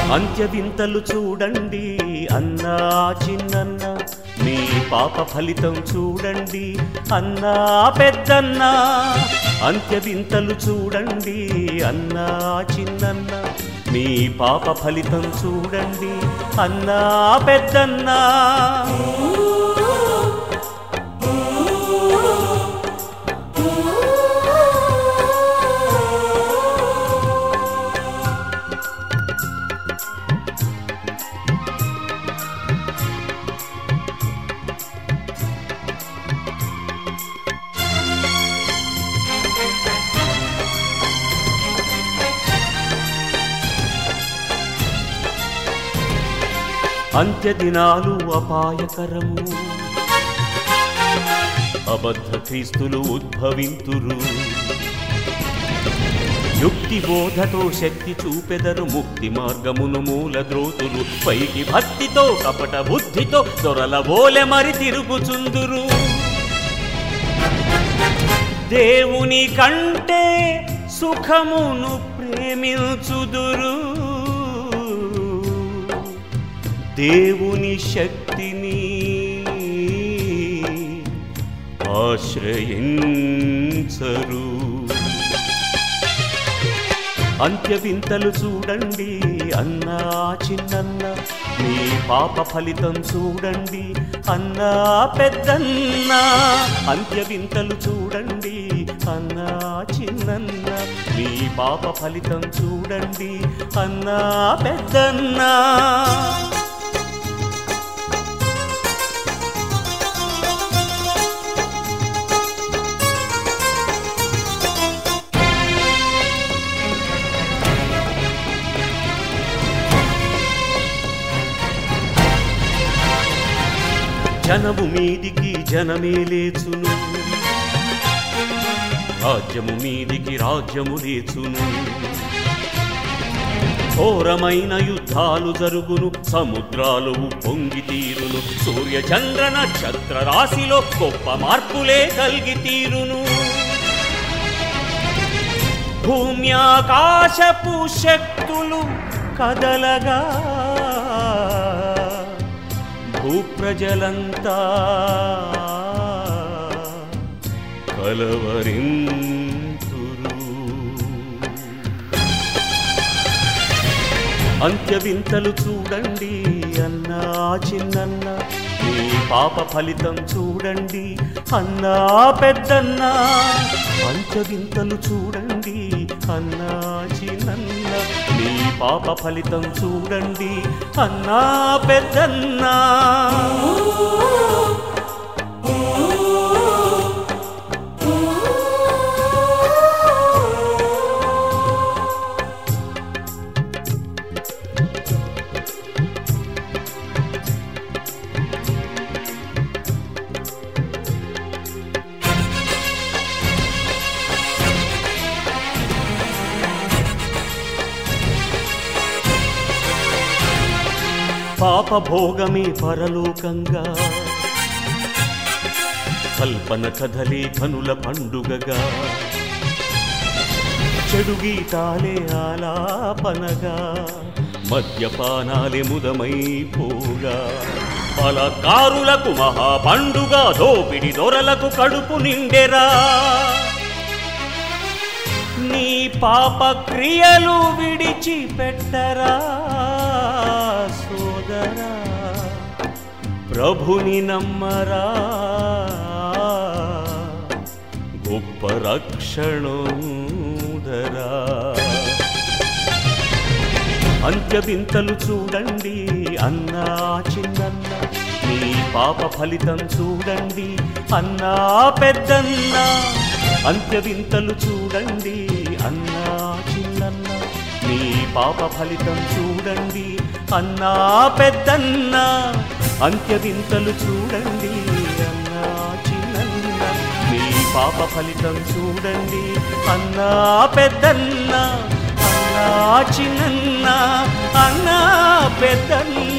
అంత్య వింతలు చూడండి అన్నా చిన్నన్న మీ పాప ఫలితం చూడండి అన్నా పెద్దన్న అంత్య వింతలు చూడండి అన్నా చిన్నన్న మీ పాప ఫలితం చూడండి అన్నా పెద్దన్నా అంత్య దినాలు అపాయకరము అబద్ధ క్రీస్తులు ఉద్భవింతురు యుక్తి బోధతో శక్తి చూపెదరు ముక్తి మార్గమును మూల ద్రోతులు పైకి భక్తితో కపట బుద్ధితో దొరల బోలె మరి తిరుగుచుందురు దేవుని కంటే సుఖమును ప్రేమించుదురు దేవుని శక్తిని ఆశ్రయించరు అంత్య వింతలు చూడండి అన్నా చిన్నన్న మీ పాప ఫలితం చూడండి అన్నా పెద్దన్న అంత్య వింతలు చూడండి అన్నా చిన్నన్న మీ పాప ఫలితం చూడండి అన్నా పెద్దన్నా జనము మీదికి జనమే లేచును రాజ్యము మీదికి రాజ్యము లేచును ఘోరమైన యుద్ధాలు జరుగును సముద్రాలు పొంగి తీరును సూర్య చంద్ర నక్షత్ర రాశిలో గొప్ప మార్పులే కలిగి తీరును భూమి ఆకాశపు శక్తులు కదలగా భూప్రజలంతా కలవరింతురు అంత్య వింతలు చూడండి అన్నా చిన్నన్న మీ పాప ఫలితం చూడండి అన్నా పెద్దన్న అంత్య వింతలు చూడండి అన్నా చిన్నన్న మీ పాప ఫలితం చూడండి అన్నా పెద్దన్నా పాప భోగమే పరలోకంగా కల్పన కథలే కనుల పండుగగా చెడు గీతాలే ఆలాపనగా మద్యపానాలే ముదమైపోగా పలకారులకు మహా పండుగ దోపిడి దొరలకు కడుపు నిండెరా నీ పాప క్రియలు విడిచిపెట్టరా సోదరా ప్రభుని నమ్మరా గొప్ప రక్షణోదరా అంత్య వింతలు చూడండి అన్నా చిన్నన్న మీ పాప ఫలితం చూడండి అన్నా పెద్దన్న అంత్య వింతలు చూడండి అన్నా చిన్నన్న మీ పాప ఫలితం చూడండి అన్నా పెద్దన్న అంత్య వింతలు చూడండి అన్నా చిన్నన్న మీ పాప ఫలితం చూడండి అన్నా పెద్దన్న అన్నా చిన్నన్న అన్నా పెద్దన్న